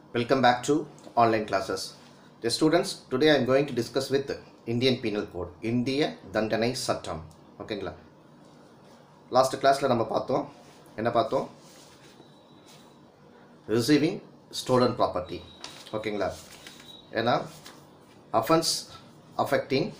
Welcome back to online classes. The students, today I am going to discuss with Indian Penal Code, இந்திய தண்டனை சட்டம் ஓகேங்களா last கிளாஸில் நம்ம பார்த்தோம் என்ன பார்த்தோம் ரிசீவிங் ஸ்டோலன் ப்ராப்பர்ட்டி ஓகேங்களா ஏன்னா அஃபென்ஸ் அஃபெக்டிங்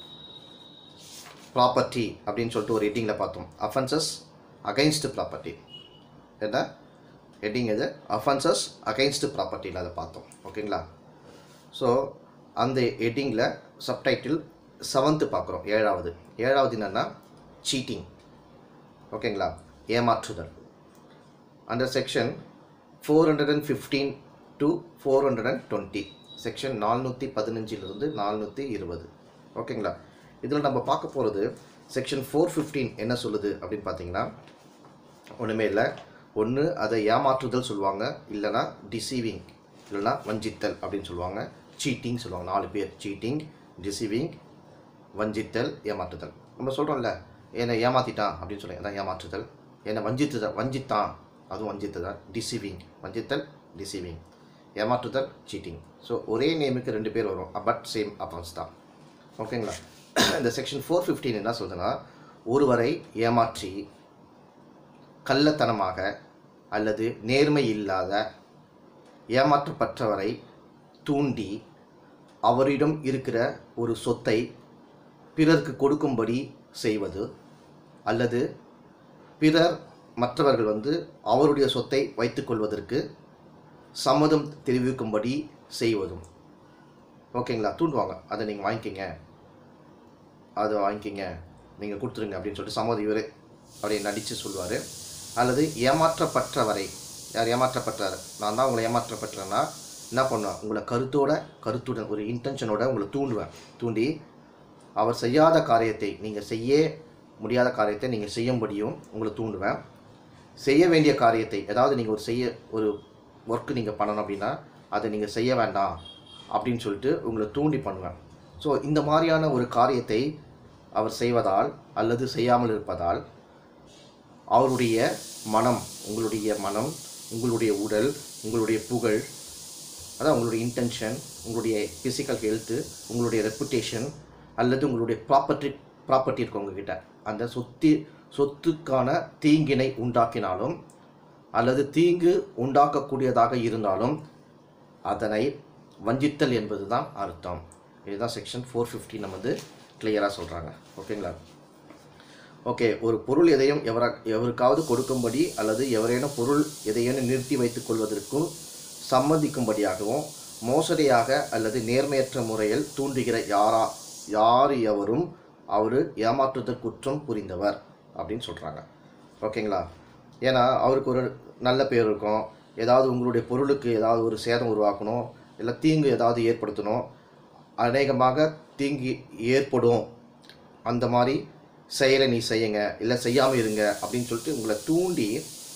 ப்ராப்பர்ட்டி அப்படின்னு சொல்லிட்டு ஒரு ஹெட்டிங்கில் பார்த்தோம் அஃபென்சஸ் அகைன்ஸ்ட் ப்ராப்பர்ட்டி என்ன ஹெட்டிங் இது அஃபென்சஸ் அகைன்ஸ்ட் ப்ராப்பர்ட்டியில் அதை பார்த்தோம் ஓகேங்களா ஸோ அந்த ஹெட்டிங்கில் சப்டைட்டில் செவன்த்து பார்க்குறோம் ஏழாவது ஏழாவது என்னென்னா சீட்டிங் ஓகேங்களா ஏமாற்றுதல் under section four hundred and fifteen to four hundred and twenty section நானூற்றி பதினஞ்சிலிருந்து நானூற்றி இருபது ஓகேங்களா இதில் நம்ம பார்க்க போகிறது செக்ஷன் ஃபோர் ஃபிஃப்டீன் என்ன சொல்லுது அப்படின்னு பார்த்தீங்கன்னா ஒன்றுமே இல்லை ஒன்று அதை ஏமாற்றுதல் சொல்லுவாங்க இல்லைனா டிசீவிங் இல்லைனா வஞ்சித்தல் அப்படின்னு சொல்லுவாங்க சீட்டிங் சொல்லுவாங்க நாலு பேர் சீட்டிங் டிசீவிங் வஞ்சித்தல் ஏமாற்றுதல் நம்ம சொல்கிறோம்ல என்னை ஏமாற்றிட்டான் அப்படின்னு சொல்லி அதான் ஏமாற்றுதல் என்னை வஞ்சித்துதான் வஞ்சித்தான் அதுவும் வஞ்சித்ததான் டிசீவிங் வஞ்சித்தல் டிசீவிங் ஏமாற்றுதல் சீட்டிங் ஸோ ஒரே நேமுக்கு ரெண்டு பேர் வரும் பட் சேம் அஃபன்ஸ் தான் ஓகேங்களா இந்த செக்ஷன் ஃபோர் ஃபிஃப்டீன் என்ன சொல்லுதுன்னா ஒருவரை ஏமாற்றி கள்ளத்தனமாக அல்லது நேர்மை இல்லாத ஏமாற்றப்பட்டவரை தூண்டி அவரிடம் இருக்கிற ஒரு சொத்தை பிறருக்கு கொடுக்கும்படி செய்வது அல்லது பிறர் மற்றவர்கள் வந்து அவருடைய சொத்தை வைத்துக்கொள்வதற்கு சம்மதம் தெரிவிக்கும்படி செய்வதும் ஓகேங்களா தூண்டுவாங்க அதை நீங்கள் வாங்கிக்கிங்க அதை வாங்கிக்கிங்க நீங்கள் கொடுத்துருங்க அப்படின்னு சொல்லிட்டு சம்மதம் இவரே அப்படியே நடித்து சொல்லுவார் அல்லது ஏமாற்றப்பட்டவரை யார் ஏமாற்றப்பட்டார் நான் தான் உங்களை ஏமாற்றப்பட்டேன்னா என்ன பண்ணுவேன் உங்களை கருத்தோட கருத்துடன் ஒரு இன்டென்ஷனோட உங்களை தூண்டுவேன் தூண்டி அவர் செய்யாத காரியத்தை நீங்கள் செய்ய முடியாத காரியத்தை நீங்கள் செய்யும்படியும் உங்களை தூண்டுவேன் செய்ய வேண்டிய காரியத்தை ஏதாவது நீங்கள் ஒரு செய்ய ஒரு ஒர்க்கு நீங்கள் பண்ணணும் அப்படின்னா அதை நீங்கள் செய்ய வேண்டாம் அப்படின்னு சொல்லிட்டு உங்களை தூண்டி பண்ணுவேன் ஸோ இந்த மாதிரியான ஒரு காரியத்தை அவர் செய்வதால் அல்லது செய்யாமல் இருப்பதால் அவருடைய மனம் உங்களுடைய மனம் உங்களுடைய உடல் உங்களுடைய புகழ் அதான் உங்களுடைய இன்டென்ஷன் உங்களுடைய ஃபிசிக்கல் ஹெல்த்து உங்களுடைய ரெப்புடேஷன் அல்லது உங்களுடைய ப்ராப்பர்ட்டி ப்ராப்பர்ட்டி இருக்கு உங்ககிட்ட அந்த சொத்து சொத்துக்கான தீங்கினை உண்டாக்கினாலும் அல்லது தீங்கு உண்டாக்கக்கூடியதாக இருந்தாலும் அதனை வஞ்சித்தல் என்பது தான் அர்த்தம் இதுதான் செக்ஷன் ஃபோர் ஃபிஃப்டி நம்ம வந்து கிளியராக சொல்கிறாங்க ஓகேங்களா ஓகே ஒரு பொருள் எதையும் எவரா எவருக்காவது கொடுக்கும்படி அல்லது எவரேனும் பொருள் எதையேனும் நிறுத்தி வைத்துக் கொள்வதற்கும் சம்மதிக்கும்படியாகவும் மோசடியாக அல்லது நேர்மையற்ற முறையில் தூண்டுகிற யாரா யார் எவரும் அவர் ஏமாற்றுதல் குற்றம் புரிந்தவர் அப்படின்னு சொல்கிறாங்க ஓகேங்களா ஏன்னா அவருக்கு ஒரு நல்ல பேர் இருக்கும் ஏதாவது உங்களுடைய பொருளுக்கு ஏதாவது ஒரு சேதம் உருவாக்கணும் இல்லை தீங்கு ஏதாவது ஏற்படுத்தணும் அநேகமாக தீங்கு ஏற்படும் அந்த மாதிரி செயலை நீ செய்யுங்க இல்லை செய்யாமல் இருங்க அப்படின்னு சொல்லிட்டு உங்களை தூண்டி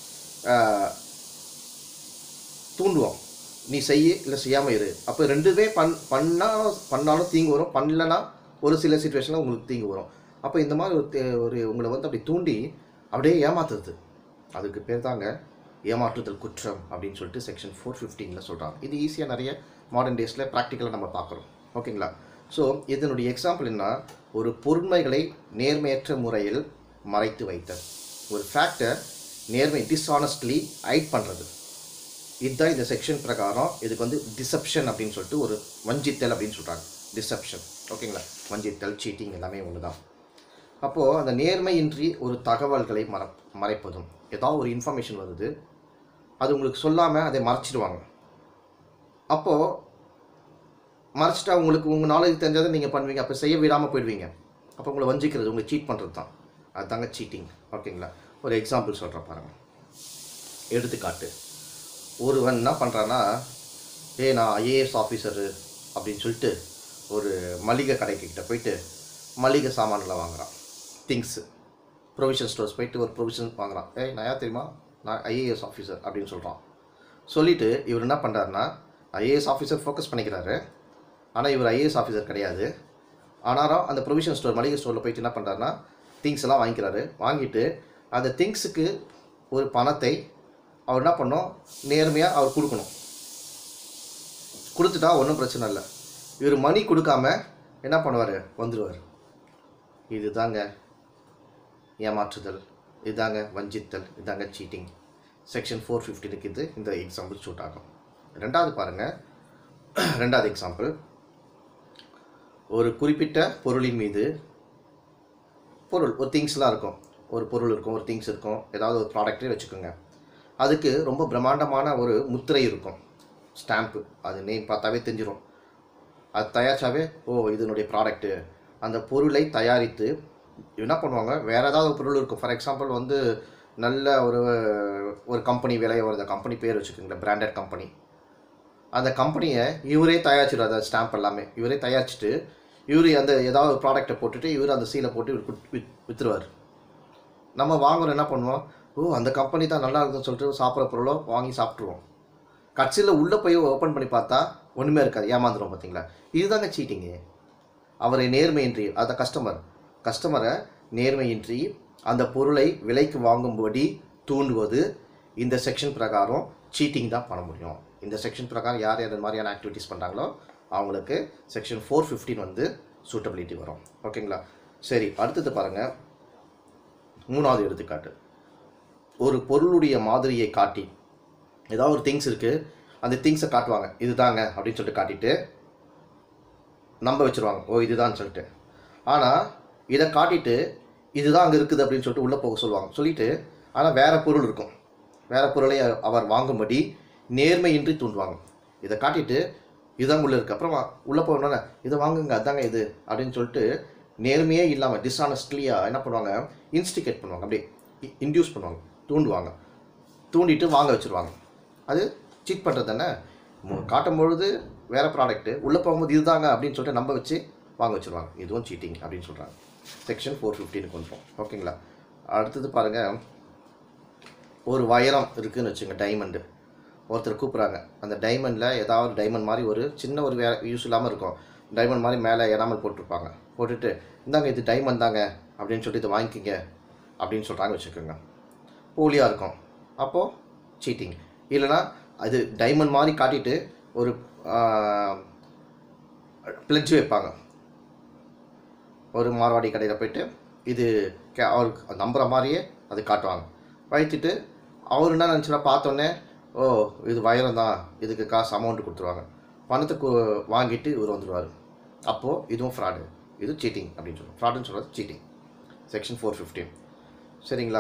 தூண்டுவோம் நீ செய்ய இல்லை செய்யாமல் இரு அப்போ ரெண்டுமே பண் பண்ணால் பண்ணாலும் தீங்கு வரும் பண்ணலன்னா ஒரு சில சுச்சுவேஷனில் உங்களுக்கு தீங்கு வரும் அப்போ இந்த மாதிரி ஒரு தே- ஒரு உங்களை வந்து அப்படி தூண்டி அப்படியே ஏமாத்துறது அதுக்கு பேர் தாங்க ஏமாற்றுதல் குற்றம் அப்படின்னு சொல்லிட்டு செக்ஷன் ஃபோர் ஃபிஃப்டீனில் சொல்கிறாங்க இது ஈஸியாக நிறைய மாடர்ன் டேஸில் ப்ராக்டிக்கலாக நம்ம பார்க்குறோம் ஓகேங்களா ஸோ இதனுடைய எக்ஸாம்பிள் என்ன ஒரு பொருண்மைகளை நேர்மையற்ற முறையில் மறைத்து வைத்தல் ஒரு ஃபேக்டை நேர்மை டிஸ்ஆனஸ்ட்லி ஹைட் பண்ணுறது இதுதான் இந்த செக்ஷன் பிரகாரம் இதுக்கு வந்து டிசப்ஷன் அப்படின்னு சொல்லிட்டு ஒரு வஞ்சித்தல் அப்படின்னு சொல்கிறாங்க டிசப்ஷன் ஓகேங்களா வஞ்சித்தல் சீட்டிங் எல்லாமே ஒன்று தான் அப்போது அந்த நேர்மையின்றி ஒரு தகவல்களை மற மறைப்பதும் ஏதாவது ஒரு இன்ஃபர்மேஷன் வருது அது உங்களுக்கு சொல்லாமல் அதை மறைச்சிடுவாங்க அப்போது மறைச்சிட்டா உங்களுக்கு உங்கள் நாலேஜ் தெரிஞ்சதை நீங்கள் பண்ணுவீங்க அப்போ செய்ய விடாமல் போயிடுவீங்க அப்போ உங்களை வஞ்சிக்கிறது உங்களை சீட் பண்ணுறது தான் அதுதாங்க சீட்டிங் ஓகேங்களா ஒரு எக்ஸாம்பிள் சொல்கிறேன் பாருங்கள் எடுத்துக்காட்டு ஒருவன் என்ன பண்ணுறான்னா ஏ நான் ஐஏஎஸ் ஆஃபீஸரு அப்படின்னு சொல்லிட்டு ஒரு மளிகை கடைக்கிட்ட போயிட்டு மளிகை சாமான்களை வாங்குறான் திங்ஸு ப்ரொவிஷன் ஸ்டோர்ஸ் போயிட்டு ஒரு ப்ரொவிஷன் வாங்குறான் ஏய் நான் யார் தெரியுமா நான் ஐஏஎஸ் ஆஃபீஸர் அப்படின்னு சொல்கிறான் சொல்லிவிட்டு இவர் என்ன பண்ணுறாருன்னா ஐஏஎஸ் ஆஃபீஸர் ஃபோக்கஸ் பண்ணிக்கிறாரு ஆனால் இவர் ஐஏஎஸ் ஆஃபீஸர் கிடையாது ஆனாலும் அந்த ப்ரொவிஷன் ஸ்டோர் மளிகை ஸ்டோரில் போயிட்டு என்ன பண்ணுறாருன்னா திங்ஸ் எல்லாம் வாங்கிக்கிறாரு வாங்கிட்டு அந்த திங்ஸுக்கு ஒரு பணத்தை அவர் என்ன பண்ணணும் நேர்மையாக அவர் கொடுக்கணும் கொடுத்துட்டா ஒன்றும் பிரச்சனை இல்லை இவர் மணி கொடுக்காம என்ன பண்ணுவார் வந்துடுவார் இதுதாங்க ஏமாற்றுதல் இதாங்க வஞ்சித்தல் இதாங்க சீட்டிங் செக்ஷன் ஃபோர் ஃபிஃப்டினுக்கு இது இந்த எக்ஸாம்பிள் சூட் ஆகும் ரெண்டாவது பாருங்கள் ரெண்டாவது எக்ஸாம்பிள் ஒரு குறிப்பிட்ட பொருளின் மீது பொருள் ஒரு திங்ஸ்லாம் இருக்கும் ஒரு பொருள் இருக்கும் ஒரு திங்ஸ் இருக்கும் ஏதாவது ஒரு ப்ராடக்ட்டே வச்சுக்கோங்க அதுக்கு ரொம்ப பிரம்மாண்டமான ஒரு முத்திரை இருக்கும் ஸ்டாம்ப்பு அது நேம் பார்த்தாவே தெரிஞ்சிடும் அது தயாரிச்சாவே ஓ இதனுடைய ப்ராடக்ட்டு அந்த பொருளை தயாரித்து என்ன பண்ணுவாங்க வேறு ஏதாவது ஒரு பொருள் இருக்கும் ஃபார் எக்ஸாம்பிள் வந்து நல்ல ஒரு ஒரு கம்பெனி விலையை வருது கம்பெனி பேர் வச்சுக்கோங்களேன் பிராண்டட் கம்பெனி அந்த கம்பெனியை இவரே தயாரிச்சிடுவார் அந்த ஸ்டாம்ப் எல்லாமே இவரே தயாரிச்சுட்டு இவர் அந்த ஏதாவது ஒரு ப்ராடக்ட்டை போட்டுட்டு இவர் அந்த சீலை போட்டு இவர் குட்- வித் விற்றுருவார் நம்ம வாங்குறோம் என்ன பண்ணுவோம் ஓ அந்த கம்பெனி தான் நல்லா இருக்குதுன்னு சொல்லிட்டு சாப்பிட்ற பொருளோ வாங்கி சாப்பிட்ருவோம் கட்சியில் உள்ளே போய் ஓப்பன் பண்ணி பார்த்தா ஒன்றுமே இருக்காது ஏமாந்துரும் பார்த்தீங்களா இதுதாங்க சீட்டிங்கு அவரை நேர்மையின்றி அந்த கஸ்டமர் கஸ்டமரை நேர்மையின்றி அந்த பொருளை விலைக்கு வாங்கும்படி தூண்டுவது இந்த செக்ஷன் பிரகாரம் சீட்டிங் தான் பண்ண முடியும் இந்த செக்ஷன் பிரகாரம் யார் யார் இந்த மாதிரியான ஆக்டிவிட்டீஸ் பண்ணுறாங்களோ அவங்களுக்கு செக்ஷன் ஃபோர் ஃபிஃப்டீன் வந்து சூட்டபிலிட்டி வரும் ஓகேங்களா சரி அடுத்தது பாருங்கள் மூணாவது எடுத்துக்காட்டு ஒரு பொருளுடைய மாதிரியை காட்டி ஏதாவது ஒரு திங்ஸ் இருக்குது அந்த திங்ஸை காட்டுவாங்க இதுதாங்க அப்படின்னு சொல்லிட்டு காட்டிட்டு நம்ப வச்சுருவாங்க ஓ இதுதான் சொல்லிட்டு ஆனால் இதை காட்டிட்டு இதுதான் அங்கே இருக்குது அப்படின்னு சொல்லிட்டு உள்ளே போக சொல்லுவாங்க சொல்லிட்டு ஆனால் வேறு பொருள் இருக்கும் வேறு பொருளை அவர் வாங்கும்படி நேர்மையின்றி தூண்டுவாங்க இதை காட்டிட்டு இதுதான் உள்ளே இருக்குது அப்புறம் உள்ளே போகணுன்னா இதை வாங்குங்க அதாங்க இது அப்படின்னு சொல்லிட்டு நேர்மையே இல்லாமல் டிஸ்ஆனஸ்ட்லியாக என்ன பண்ணுவாங்க இன்ஸ்டிகேட் பண்ணுவாங்க அப்படியே இன்டியூஸ் பண்ணுவாங்க தூண்டுவாங்க தூண்டிட்டு வாங்க வச்சுருவாங்க அது சீட் பண்ணுறது தானே மு- காட்டும் பொழுது வேறு ப்ராடக்ட்டு உள்ளே போகும்போது இதுதாங்க அப்படின்னு சொல்லிட்டு நம்ப வச்சு வாங்க வச்சுருவாங்க இதுவும் சீட்டிங் அப்படின்னு சொல்கிறாங்க செக்ஷன் ஃபோர் ஃபிஃப்டினுக்கு வந்துடும் ஓகேங்களா அடுத்தது பாருங்கள் ஒரு வைரம் இருக்குதுன்னு வச்சுங்க டைமண்டு ஒருத்தர் கூப்பிட்றாங்க அந்த டைமண்டில் ஏதாவது டைமண்ட் மாதிரி ஒரு சின்ன ஒரு வே யூஸ் இல்லாமல் இருக்கும் டைமண்ட் மாதிரி மேலே எனாமல் போட்டிருப்பாங்க போட்டுட்டு இந்தாங்க இது டைமண்ட் தாங்க அப்படின்னு சொல்லிட்டு இதை வாங்கிக்கிங்க அப்படின்னு சொல்கிறாங்க வச்சுக்கோங்க போலியாக இருக்கும் அப்போது சீட்டிங் இல்லைன்னா அது டைமண்ட் மாதிரி காட்டிட்டு ஒரு பிளட்ஜ் வைப்பாங்க ஒரு மார்வாடி கடையில் போயிட்டு இது கே அவருக்கு நம்புகிற மாதிரியே அது காட்டுவாங்க வைத்துட்டு அவர் என்ன நினச்சுனா பார்த்தோன்னே ஓ இது வைரம் தான் இதுக்கு காசு அமௌண்ட் கொடுத்துருவாங்க பணத்தை கு- வாங்கிட்டு இவர் வந்துடுவார் அப்போது இதுவும் ஃப்ராடு இது சீட்டிங் அப்படின்னு சொல்லுவோம் ஃப்ராடுன்னு சொல்கிறது சீட்டிங் செக்ஷன் ஃபோர் ஃபிஃப்டீன் சரிங்களா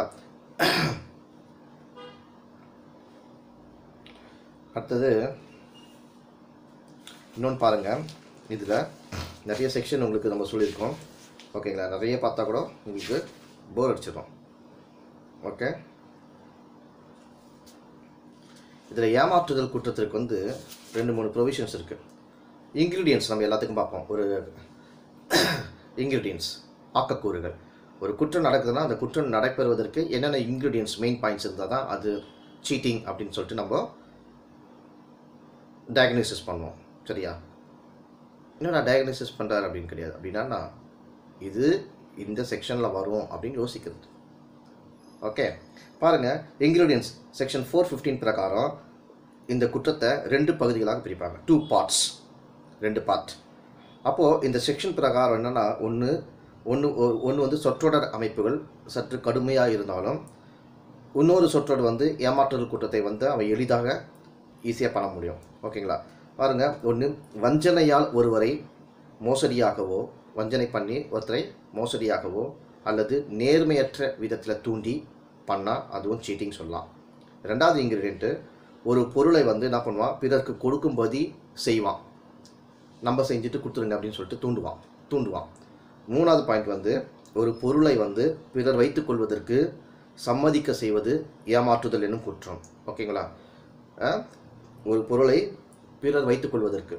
அடுத்தது இன்னொன்று பாருங்கள் இதில் நிறைய செக்ஷன் உங்களுக்கு நம்ம சொல்லியிருக்கோம் ஓகேங்களா நிறைய பார்த்தா கூட உங்களுக்கு போர் அடிச்சிடும் ஓகே இதில் ஏமாற்றுதல் குற்றத்திற்கு வந்து ரெண்டு மூணு ப்ரொவிஷன்ஸ் இருக்குது இன்க்ரீடியன்ஸ் நம்ம எல்லாத்துக்கும் பார்ப்போம் ஒரு இன்க்ரீடியன்ஸ் ஆக்கக்கூறுகள் ஒரு குற்றம் நடக்குதுன்னா அந்த குற்றம் நடைபெறுவதற்கு என்னென்ன இன்க்ரீடியன்ஸ் மெயின் பாயிண்ட்ஸ் இருந்தால் தான் அது சீட்டிங் அப்படின்னு சொல்லிட்டு நம்ம டயக்னோசிஸ் பண்ணுவோம் சரியா இன்னும் நான் டயக்னோசிஸ் பண்ணுறாரு அப்படின்னு கிடையாது அப்படின்னா நான் இது இந்த செக்ஷனில் வரும் அப்படின்னு யோசிக்கிறது ஓகே பாருங்கள் இன்க்ரீடியன்ஸ் செக்ஷன் ஃபோர் ஃபிஃப்டீன் பிரகாரம் இந்த குற்றத்தை ரெண்டு பகுதிகளாக பிரிப்பாங்க டூ பார்ட்ஸ் ரெண்டு பார்ட் அப்போது இந்த செக்ஷன் பிரகாரம் என்னென்னா ஒன்று ஒன்று ஒன்று வந்து சொற்றொடர் அமைப்புகள் சற்று கடுமையாக இருந்தாலும் இன்னொரு சொற்றொடர் வந்து ஏமாற்றுதல் குற்றத்தை வந்து அவன் எளிதாக ஈஸியாக பண்ண முடியும் ஓகேங்களா பாருங்கள் ஒன்று வஞ்சனையால் ஒருவரை மோசடியாகவோ வஞ்சனை பண்ணி ஒருத்தரை மோசடியாகவோ அல்லது நேர்மையற்ற விதத்தில் தூண்டி பண்ணால் அதுவும் சீட்டிங் சொல்லலாம் ரெண்டாவது இன்க்ரீடியண்ட்டு ஒரு பொருளை வந்து என்ன பண்ணுவான் பிறருக்கு கொடுக்கும்படி செய்வான் நம்ம செஞ்சுட்டு கொடுத்துருங்க அப்படின்னு சொல்லிட்டு தூண்டுவான் தூண்டுவான் மூணாவது பாயிண்ட் வந்து ஒரு பொருளை வந்து பிறர் வைத்துக்கொள்வதற்கு சம்மதிக்க செய்வது ஏமாற்றுதல் என்னும் குற்றம் ஓகேங்களா அஹ், ஒரு பொருளை பிறர் வைத்துக்கொள்வதற்கு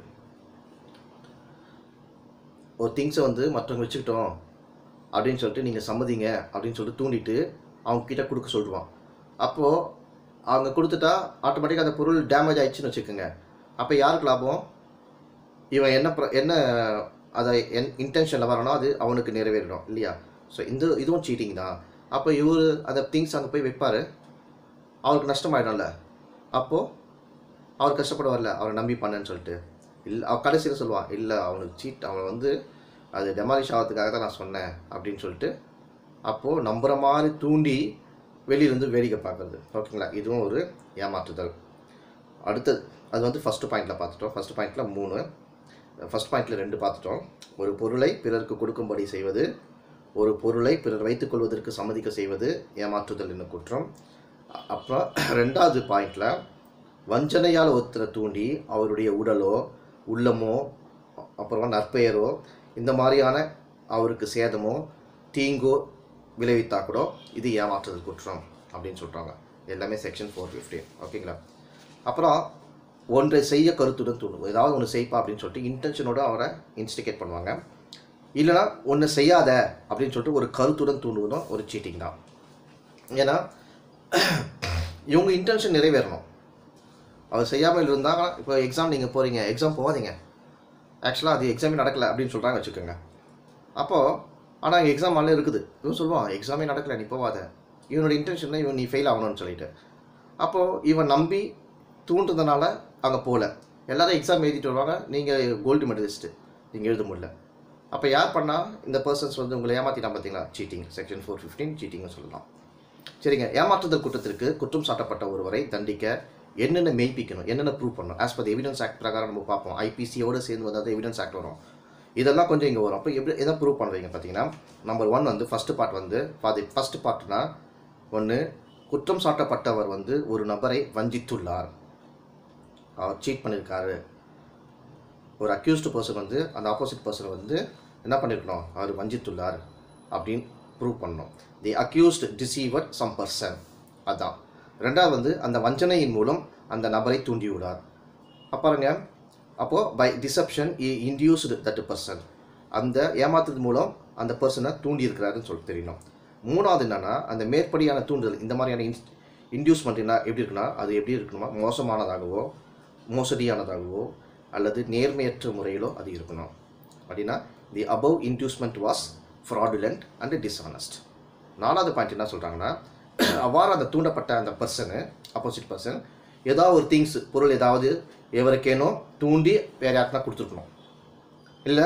ஒரு திங்ஸை வந்து மற்றவங்க வச்சுக்கிட்டோம் அப்படின்னு சொல்லிட்டு நீங்கள் சம்மதிங்க அப்படின்னு சொல்லிட்டு தூண்டிட்டு அவங்க கிட்ட கொடுக்க சொல்லுவான் அப்போது அவங்க கொடுத்துட்டா ஆட்டோமேட்டிக்காக அந்த பொருள் டேமேஜ் ஆயிடுச்சுன்னு வச்சுக்கோங்க அப்போ யாருக்கு லாபம் இவன் என்ன ப்ர- என்ன அதை என் இன்டென்ஷனில் வரணும் அது அவனுக்கு நிறைவேறிடும் இல்லையா ஸோ இந்த இதுவும் சீட்டிங் தான் அப்போ இவர் அந்த திங்ஸ் அங்கே போய் வைப்பார் அவருக்கு நஷ்டமாயிடும்ல அப்போது அவர் கஷ்டப்படுவார்ல அவரை நம்பி பண்ணேன்னு சொல்லிட்டு இல்லை அவன் கடைசியில் சொல்லுவான் இல்லை அவனுக்கு சீட் அவன் வந்து அது டெமாலிஷ் ஆகிறதுக்காக தான் நான் சொன்னேன் அப்படின்னு சொல்லிட்டு அப்போது நம்புகிற மாதிரி தூண்டி வெளியிலேருந்து வேடிக்கை பார்க்குறது ஓகேங்களா இதுவும் ஒரு ஏமாற்றுதல் அடுத்தது அது வந்து ஃபஸ்ட்டு பாயிண்டில் பார்த்துட்டோம் ஃபஸ்ட் பாயிண்டில் மூணு ஃபஸ்ட் பாயிண்டில் ரெண்டு பார்த்துட்டோம் ஒரு பொருளை பிறருக்கு கொடுக்கும்படி செய்வது ஒரு பொருளை பிறர் வைத்துக்கொள்வதற்கு சம்மதிக்க செய்வது ஏமாற்றுதல் என்னும் குற்றம் அ- அப்புறம் ரெண்டாவது பாயிண்டில் வஞ்சனையால் ஒருத்தரை தூண்டி அவருடைய உடலோ உள்ளமோ அப்புறமா நற்பெயரோ இந்த மாதிரியான அவருக்கு சேதமோ தீங்கோ விளைவித்தா கூட இது ஏமாற்றுதல் குற்றம் அப்படின்னு சொல்கிறாங்க எல்லாமே செக்ஷன் ஃபோர் ஃபிஃப்டீன் ஓகேங்களா அப்புறம் ஒன்றை செய்ய கருத்துடன் தூண்டும் ஏதாவது ஒன்று செய்ப்பா அப்படின்னு சொல்லிட்டு இன்டென்ஷனோட அவரை இன்ஸ்டிகேட் பண்ணுவாங்க இல்லைனா ஒன்று செய்யாத அப்படின்னு சொல்லிட்டு ஒரு கருத்துடன் தூண்டுவதும் ஒரு சீட்டிங் தான் ஏன்னா இவங்க இன்டென்ஷன் நிறைவேறணும் அவர் செய்யாமல் இருந்தாங்க இப்போ எக்ஸாம் நீங்கள் போகிறீங்க எக்ஸாம் போகாதீங்க ஆக்சுவலாக அது எக்ஸாமே நடக்கலை அப்படின்னு சொல்கிறாங்க வச்சுக்கோங்க அப்போது ஆனால் எக்ஸாம் நல்லா இருக்குது இவன் சொல்லுவான் எக்ஸாமே நடக்கலை நீ போகாத இவனோட இன்டென்ஷன் இவன் நீ ஃபெயில் ஆகணும்னு சொல்லிட்டு அப்போது இவன் நம்பி தூண்டுறதுனால அங்கே போகல எல்லாரும் எக்ஸாம் எழுதிட்டு வருவாங்க நீங்கள் கோல்டு மெடலிஸ்ட்டு நீங்கள் எழுத முடியல அப்போ யார் பண்ணால் இந்த பர்சன்ஸ் வந்து உங்களை ஏமாற்றிட்டான் பார்த்தீங்களா சீட்டிங் செக்ஷன் ஃபோர் ஃபிஃப்டீன் சீட்டிங்னு சொல்லலாம் சரிங்க ஏமாற்றுதல் குற்றத்திற்கு குற்றம் சாட்டப்பட்ட ஒருவரை தண்டிக்க என்னென்ன மெய்ப்பிக்கணும் என்னென்ன ப்ரூவ் பண்ணணும் ஆஸ் பர் எவிடன்ஸ் ஆக்ட் பிரகாரம் நம்ம பார்ப்போம் ஐபிசியோடு சேர்ந்து வந்தால் எவிடன்ஸ் ஆக்ட் வரும் இதெல்லாம் கொஞ்சம் இங்கே வரும் அப்போ எப்படி எதை ப்ரூவ் பண்ணுவீங்க பார்த்தீங்கன்னா நம்பர் ஒன் வந்து ஃபஸ்ட்டு பார்ட் வந்து பாதி ஃபஸ்ட்டு பார்ட்னா ஒன்று குற்றம் சாட்டப்பட்டவர் வந்து ஒரு நபரை வஞ்சித்துள்ளார் அவர் சீட் பண்ணியிருக்காரு ஒரு அக்யூஸ்டு பர்சன் வந்து அந்த ஆப்போசிட் பர்சன் வந்து என்ன பண்ணியிருக்கணும் அவர் வஞ்சித்துள்ளார் அப்படின்னு ப்ரூவ் பண்ணணும் the accused deceived some person அதான் ரெண்டாவது வந்து அந்த வஞ்சனையின் மூலம் அந்த நபரை தூண்டிவிடார் அப்பாருங்க அப்போது பை டிசப்ஷன் இ இன்டியூஸ்டு தட் பர்சன் அந்த ஏமாத்துறது மூலம் அந்த பர்சனை தூண்டி இருக்கிறாருன்னு சொல்லி தெரியணும் மூணாவது என்னன்னா அந்த மேற்படியான தூண்டுதல் இந்த மாதிரியான இன்ஸ் இன்டியூஸ்மெண்ட் என்ன எப்படி இருக்குன்னா அது எப்படி இருக்கணுமா மோசமானதாகவோ மோசடியானதாகவோ அல்லது நேர்மையற்ற முறையிலோ அது இருக்கணும் அப்படின்னா the above inducement was fraudulent and dishonest நாலாவது பாயிண்ட் என்ன சொல்கிறாங்கன்னா அவ்வாறு அந்த தூண்டப்பட்ட அந்த பர்சனு ஆப்போசிட் பர்சன் ஏதாவது ஒரு திங்ஸ் பொருள் ஏதாவது எவருக்கேனோ தூண்டி வேறு யாருக்குனா கொடுத்துருக்கணும் இல்லை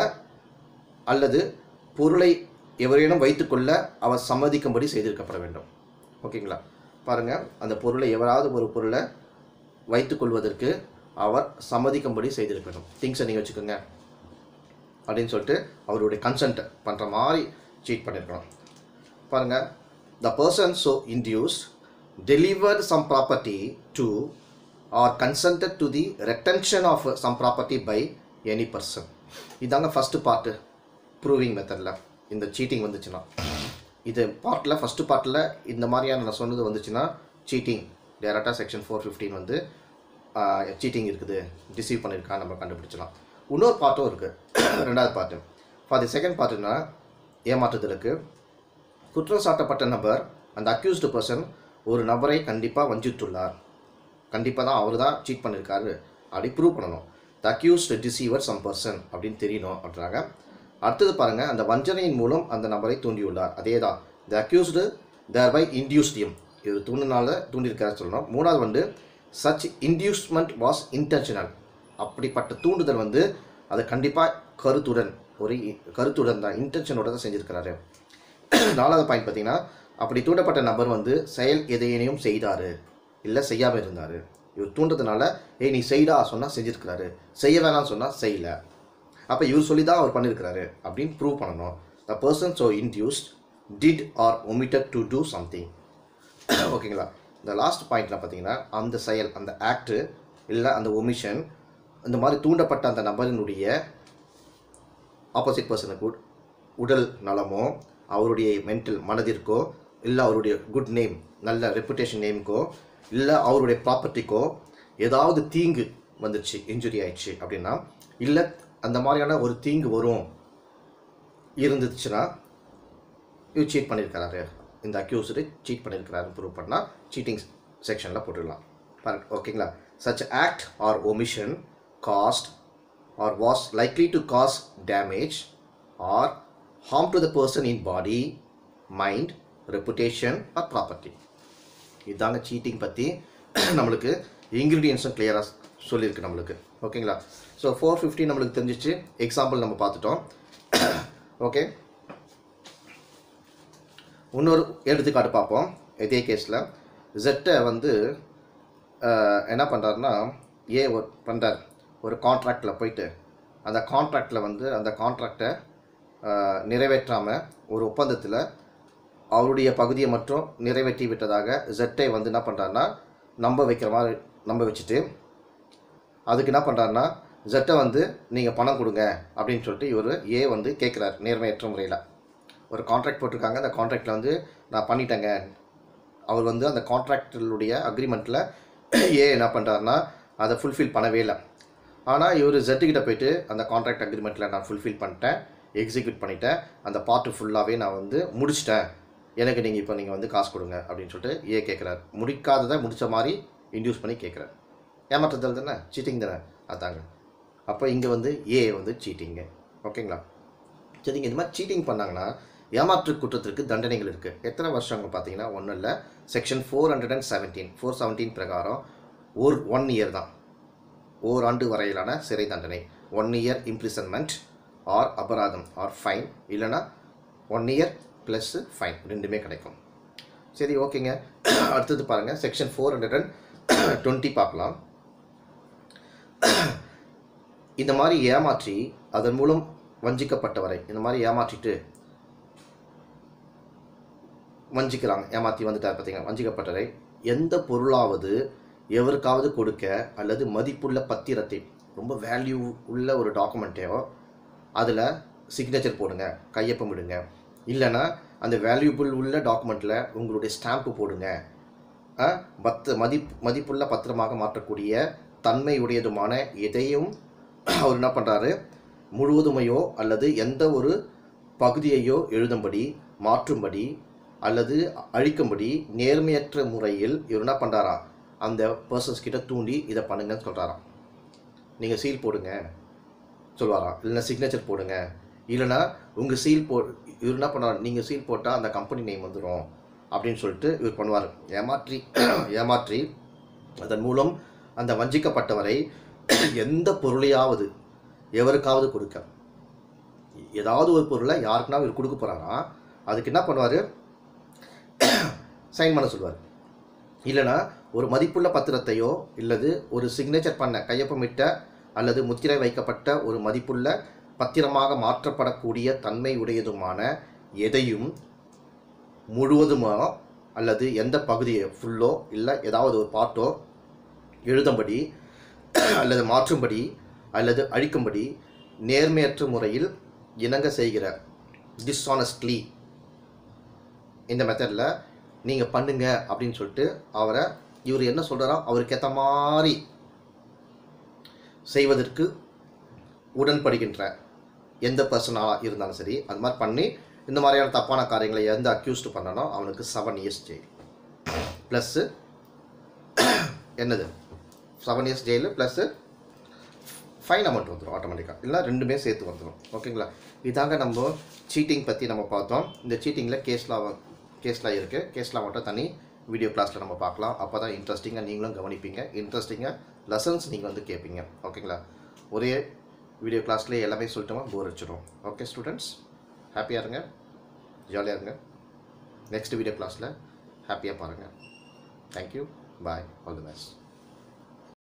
அல்லது பொருளை எவரேனும் வைத்துக்கொள்ள அவர் சம்மதிக்கும்படி செய்திருக்கப்பட வேண்டும் ஓகேங்களா பாருங்கள் அந்த பொருளை எவராவது ஒரு பொருளை வைத்துக்கொள்வதற்கு அவர் சம்மதிக்கும்படி செய்திருக்க வேண்டும் திங்ஸை நீங்கள் வச்சுக்கோங்க அப்படின்னு சொல்லிட்டு அவருடைய கன்சென்ட் பண்ணுற மாதிரி சீட் பண்ணியிருக்கணும் பாருங்கள் the person so induced delivered some property to or consented to the retention of some property by any person இதாங்க ஃபஸ்ட்டு பார்ட்டு ப்ரூவிங் மெத்தடில் இந்த சீட்டிங் வந்துச்சுன்னா இது பார்ட்டில் ஃபஸ்ட்டு பார்ட்டில் இந்த மாதிரியான நான் சொன்னது வந்துச்சுன்னா சீட்டிங் டேரெக்டாக செக்ஷன் ஃபோர் ஃபிஃப்டீன் வந்து சீட்டிங் இருக்குது டிசீவ் பண்ணியிருக்கா நம்ம கண்டுபிடிச்சலாம் இன்னொரு பார்ட்டும் இருக்குது ரெண்டாவது பார்ட்டு ஃபார் தி செகண்ட் பார்ட்டுனா ஏமாற்றுதலுக்கு குற்றம் சாட்டப்பட்ட நபர் அந்த அக்யூஸ்டு பர்சன் ஒரு நபரை கண்டிப்பாக வஞ்சித்துள்ளார் கண்டிப்பாக தான் அவர் தான் சீட் பண்ணியிருக்காரு அப்படி ப்ரூவ் பண்ணணும் the accused deceived some person அப்படின்னு தெரியணும் அப்படின்றாங்க அடுத்தது பாருங்கள் அந்த வஞ்சனையின் மூலம் அந்த நபரை தூண்டியுள்ளார் அதே தான் த அக்யூஸ்டு தேர் பை இன்டியூஸ்டியம் இது தூண்டினால தூண்டியிருக்காரு சொல்லணும் மூணாவது வந்து சச் இன்டியூஸ்மெண்ட் வாஸ் இன்டென்ஷனல் அப்படிப்பட்ட தூண்டுதல் வந்து அது கண்டிப்பாக கருத்துடன் ஒரு இ- கருத்துடன் தான் இன்டென்ஷனோட தான் செஞ்சுருக்கிறாரு நாலாவது பாயிண்ட் பார்த்தீங்கன்னா அப்படி தூண்டப்பட்ட நபர் வந்து செயல் எதையேனையும் செய்தார் இல்லை செய்யாமல் இருந்தார் இவர் தூண்டதுனால ஏய் நீ செய்டா சொன்னால் செஞ்சுருக்கிறாரு செய்ய வேணாம்னு சொன்னால் செய்யல அப்போ இவர் சொல்லி தான் அவர் பண்ணியிருக்கிறாரு அப்படின்னு ப்ரூவ் பண்ணணும் the person so induced did or omitted to do something ஓகேங்களா இந்த லாஸ்ட் பாயிண்ட்ல பார்த்தீங்கன்னா அந்த செயல் அந்த ஆக்ட் இல்லை அந்த ஒமிஷன் இந்த மாதிரி தூண்டப்பட்ட அந்த நபரினுடைய ஆப்போசிட் பர்சனுக்கு உடல் நலமோ அவருடைய மென்டல் மனதிற்கோ இல்லை அவருடைய குட் நேம் நல்ல ரெப்புடேஷன் நேமுக்கோ இல்லை அவருடைய ப்ராப்பர்ட்டிக்கோ ஏதாவது தீங்கு வந்துச்சு இன்ஜுரி ஆயிடுச்சு அப்படின்னா இல்லை அந்த மாதிரியான ஒரு தீங்கு வரும் இருந்துச்சுன்னா இவர் சீட் பண்ணியிருக்கிறாரு இந்த அக்யூஸ்டு சீட் பண்ணியிருக்கிறாருன்னு ப்ரூவ் பண்ணால் சீட்டிங் செக்ஷனில் போட்டுடலாம் பாருங்க ஓகேங்களா such act or omission caused or was likely to cause damage or harm to the person in body mind reputation or property இதாங்க சீட்டிங் பற்றி நம்மளுக்கு இன்க்ரீடியன்ஸும் கிளியராக சொல்லியிருக்கு நம்மளுக்கு ஓகேங்களா ஸோ ஃபோர் ஃபிஃப்டி நம்மளுக்கு தெரிஞ்சிச்சு எக்ஸாம்பிள் நம்ம பார்த்துட்டோம் ஓகே இன்னொரு எடுத்துக்காட்டு பார்ப்போம் இதே கேஸில் ஜெட்டை வந்து அஹ், என்ன பண்ணுறாருன்னா ஏ ஒரு பண்ணுறார் ஒரு கான்ட்ராக்டில் போயிட்டு அந்த கான்ட்ராக்டில் வந்து அந்த கான்ட்ராக்டை நிறைவேற்றாமல் ஒரு ஒப்பந்தத்தில் அவருடைய பகுதியை மட்டும் நிறைவேற்றி விட்டதாக ஜெட்டை வந்து என்ன பண்ணுறாருன்னா நம்ப வைக்கிற மாதிரி நம்ப வச்சுட்டு அதுக்கு என்ன பண்ணுறாருன்னா ஜெட்டை வந்து நீங்கள் பணம் கொடுங்க அப்படின்னு சொல்லிட்டு இவர் ஏ வந்து கேட்குறாரு நேர்மையற்ற முறையில் ஒரு கான்ட்ராக்ட் போட்டிருக்காங்க அந்த கான்ட்ராக்டில் வந்து நான் பண்ணிட்டேங்க அவர் வந்து அந்த கான்ட்ராக்டருடைய அக்ரிமெண்ட்டில் ஏ என்ன பண்ணுறாருன்னா அதை ஃபுல்ஃபில் பண்ணவே இல்லை ஆனால் இவர் கிட்ட போயிட்டு அந்த கான்ட்ராக்ட் அக்ரிமெண்ட்டில் நான் ஃபுல்ஃபில் பண்ணிட்டேன் எக்ஸிக்யூட் பண்ணிட்டேன் அந்த பார்ட்டு ஃபுல்லாகவே நான் வந்து முடிச்சிட்டேன் எனக்கு நீங்கள் இப்போ நீங்கள் வந்து காசு கொடுங்க அப்படின்னு சொல்லிட்டு ஏ கேட்குறாரு முடிக்காததை முடிச்ச மாதிரி இன்டியூஸ் பண்ணி கேட்குறாரு ஏமாற்றுதல் தானே சீட்டிங் தானே அதாங்க அப்போ இங்கே வந்து ஏ வந்து சீட்டிங்கு ஓகேங்களா சரிங்க இந்த மாதிரி சீட்டிங் பண்ணாங்கன்னா ஏமாற்று குற்றத்திற்கு தண்டனைகள் இருக்குது எத்தனை வருஷங்க பார்த்தீங்கன்னா ஒன்றும் இல்லை section four hundred and seventeen four seventeen பிரகாரம் ஒரு ஒன் இயர் தான் ஓராண்டு வரையிலான சிறை தண்டனை ஒன் இயர் இம்ப்ரிசன்மெண்ட் ஆர் அபராதம் ஆர் ஃபைன் இல்லைன்னா ஒன் இயர் ப்ளஸ் ஃபைன் ரெண்டுமே கிடைக்கும் சரி ஓகேங்க அடுத்தது பாருங்கள் section four hundred and twenty பார்க்கலாம் இந்த மாதிரி ஏமாற்றி அதன் மூலம் வஞ்சிக்கப்பட்டவரை இந்த மாதிரி ஏமாற்றிட்டு வஞ்சிக்கிறாங்க ஏமாற்றி வந்துட்டார் பார்த்தீங்கன்னா வஞ்சிக்கப்பட்டவரை எந்த பொருளாவது எவருக்காவது கொடுக்க அல்லது மதிப்புள்ள பத்திரத்தை ரொம்ப வேல்யூ உள்ள ஒரு டாக்குமெண்ட்டையோ அதில் சிக்னேச்சர் போடுங்க கையொப்பம் விடுங்க இல்லைன்னா அந்த வேல்யூபிள் உள்ள டாக்குமெண்ட்டில் உங்களுடைய ஸ்டாம்ப்பு போடுங்க அஹ், பத்து மதிப் மதிப்புள்ள பத்திரமாக மாற்றக்கூடிய தன்மை உடையதுமான எதையும் அவர் என்ன பண்ணுறாரு முழுவதுமையோ அல்லது எந்த ஒரு பகுதியையோ எழுதும்படி மாற்றும்படி அல்லது அழிக்கும்படி நேர்மையற்ற முறையில் இவர் என்ன பண்ணுறாரா அந்த பர்சன்ஸ் கிட்ட தூண்டி இதை பண்ணுங்கன்னு சொல்கிறாராம் நீங்கள் சீல் போடுங்க சொல்லுவாராம் இல்லைன்னா சிக்னேச்சர் போடுங்க இல்லைன்னா உங்கள் சீல் போ இவர் என்ன பண்ணுவார் நீங்கள் சீல் போட்டால் அந்த கம்பெனி நேம் வந்துடும் அப்படின்னு சொல்லிட்டு இவர் பண்ணுவார் ஏமாற்றி ஏமாற்றி அதன் மூலம் அந்த வஞ்சிக்கப்பட்டவரை எந்த பொருளையாவது எவருக்காவது கொடுக்க ஏதாவது ஒரு பொருளை யாருக்குனா இவர் கொடுக்க போகிறாரா அதுக்கு என்ன பண்ணுவார் சைன் பண்ண சொல்லுவார் இல்லைனா ஒரு மதிப்புள்ள பத்திரத்தையோ இல்லது ஒரு சிக்னேச்சர் பண்ண கையொப்பமிட்ட அல்லது முத்திரை வைக்கப்பட்ட ஒரு மதிப்புள்ள பத்திரமாக மாற்றப்படக்கூடிய தன்மை உடையதுமான எதையும் முழுவதுமா அல்லது எந்த பகுதியை ஃபுல்லோ இல்லை ஏதாவது ஒரு பார்ட்டோ எழுதும்படி அல்லது மாற்றும்படி அல்லது அழிக்கும்படி நேர்மையற்ற முறையில் இணங்க செய்கிற டிஸ்ஆனஸ்ட்லி இந்த மெத்தடில் நீங்கள் பண்ணுங்க அப்படின்னு சொல்லிட்டு அவரை இவர் என்ன சொல்கிறாரோ அவருக்கு ஏற்ற மாதிரி செய்வதற்கு உடன்படுகின்ற எந்த பர்சனாக இருந்தாலும் சரி அது மாதிரி பண்ணி இந்த மாதிரியான தப்பான காரியங்களை எந்த அக்யூஸ்டு பண்ணனோ அவனுக்கு செவன் இயர்ஸ் ஜெயில் ப்ளஸ்ஸு என்னது seven years jail plus fine amount வந்துடும் ஆட்டோமேட்டிக்காக இல்லை ரெண்டுமே சேர்த்து வந்துடும் ஓகேங்களா இதாங்க நம்ம சீட்டிங் பற்றி நம்ம பார்த்தோம் இந்த சீட்டிங்கில் கேஸ்லாம் கேஸ்லாம் இருக்குது கேஸ்லாம் மட்டும் தனி வீடியோ கிளாஸில் நம்ம பார்க்கலாம் அப்போ தான் இன்ட்ரெஸ்டிங்காக நீங்களும் கவனிப்பீங்க இன்ட்ரெஸ்டிங்காக லெசன்ஸ் நீங்கள் வந்து கேட்பீங்க ஓகேங்களா ஒரே வீடியோ கிளாஸ்லேயே எல்லாமே சொல்லிட்டோமா போர் அடிச்சிடும் ஓகே ஸ்டூடெண்ட்ஸ் ஹாப்பியாக இருங்க ஜாலியாக இருங்க நெக்ஸ்ட் வீடியோ கிளாஸில் ஹாப்பியாக பாருங்கள் thank you bye all the best